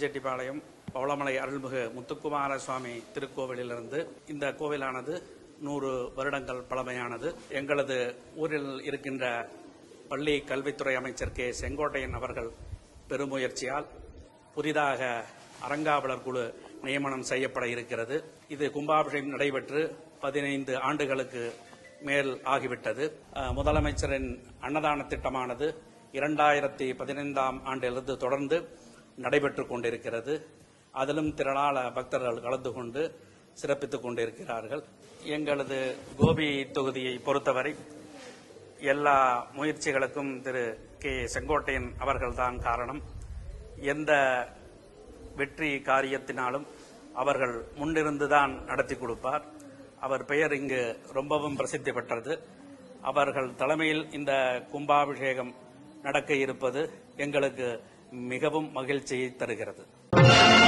கோபிச்செட்டிப்பாளையம் பவளமலை அருள்மிகு முத்துக்குமார சுவாமி திருக்கோவிலிலிருந்து இந்த கோவிலானது நூறு வருடங்கள் பழமையானது எங்களது ஊரில் இருக்கின்ற பள்ளி கல்வித்துறை அமைச்சர் கே செங்கோட்டையன் அவர்கள் பெருமுயற்சியால் புதிதாக அறங்காவலர் குழு நியமனம் செய்யப்பட இருக்கிறது இது கும்பாபிஷேகம் நடைபெற்று பதினைந்து ஆண்டுகளுக்கு மேல் ஆகிவிட்டது அஹ், முதலமைச்சரின் அன்னதான திட்டமானது இரண்டாயிரத்தி பதினைந்தாம் ஆண்டிலிருந்து தொடர்ந்து நடைபெற்றுக் கொண்டிருக்கிறது அதிலும் திரளான பக்தர்கள் கலந்து கொண்டு சிறப்பித்துக் கொண்டிருக்கிறார்கள் எங்களது கோபி தொகுதியை பொறுத்தவரை எல்லா முயற்சிகளுக்கும் திரு கே செங்கோட்டையன் அவர்கள்தான் காரணம் எந்த வெற்றி காரியத்தினாலும் அவர்கள் முன்னிருந்துதான் நடத்தி கொடுப்பார் அவர் பெயர் இங்கு ரொம்பவும் பிரசித்தி பெற்றது அவர்கள் தலைமையில் இந்த கும்பாபிஷேகம் நடக்க இருப்பது எங்களுக்கு மிகவும் மகிழ்ச்சியை தருகிறது